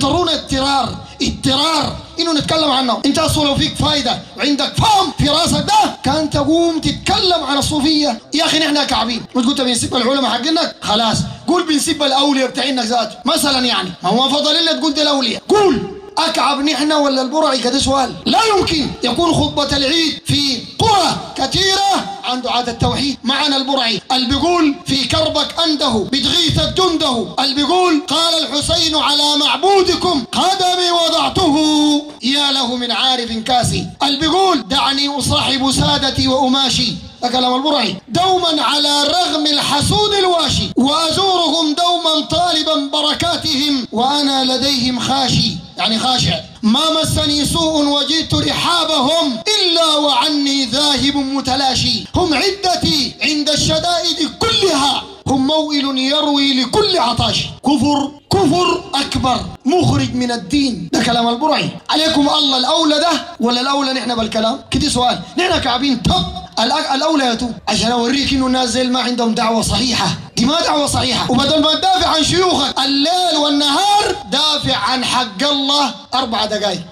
يضطرون اضطرار اضطرار انه نتكلم عنه انت اصلا لو فيك فايده وعندك فهم في راسك ده كان تقوم تتكلم عن الصوفيه يا اخي نحن كعبين مش قلت بنسب العلماء حقنك خلاص قول بنسب الاولياء بتاعينك ذاته مثلا يعني ما هو فضل الا تقول ده الاولياء قول أكعب نحن ولا البرعي كده سؤال لا يمكن يكون خطبة العيد في قرى كثيرة عن دعاة التوحيد معنا البرعي اللي بيقول في كربك أنده بتغيث جنده اللي بيقول قال الحسين على معبودكم قدمي وضعته يا له من عارف كاسي اللي بيقول دعني أصاحب سادتي وأماشي ده كلام البرعي دوما على رغم الحسود الواشي وأزورهم دوما طالبا بركاتهم وأنا لديهم خاشي يعني خاشع ما مسني سوء وجدت رحابهم إلا وعني ذاهب متلاشي هم عدتي عند الشدائد كلها هم موئل يروي لكل عطاش كفر كفر أكبر مخرج من الدين ده كلام البرعي عليكم الله الأولى ده ولا الأولى نحن بالكلام كده سؤال نحن كعبين طب الأ- الأولى يا تو عشان أوريك إنه الناس زي ما عندهم دعوة صحيحة دي ما دعوة صحيحة وبدل ما تدافع عن شيوخك الليل والنهار دافع عن حق الله أربع دقائق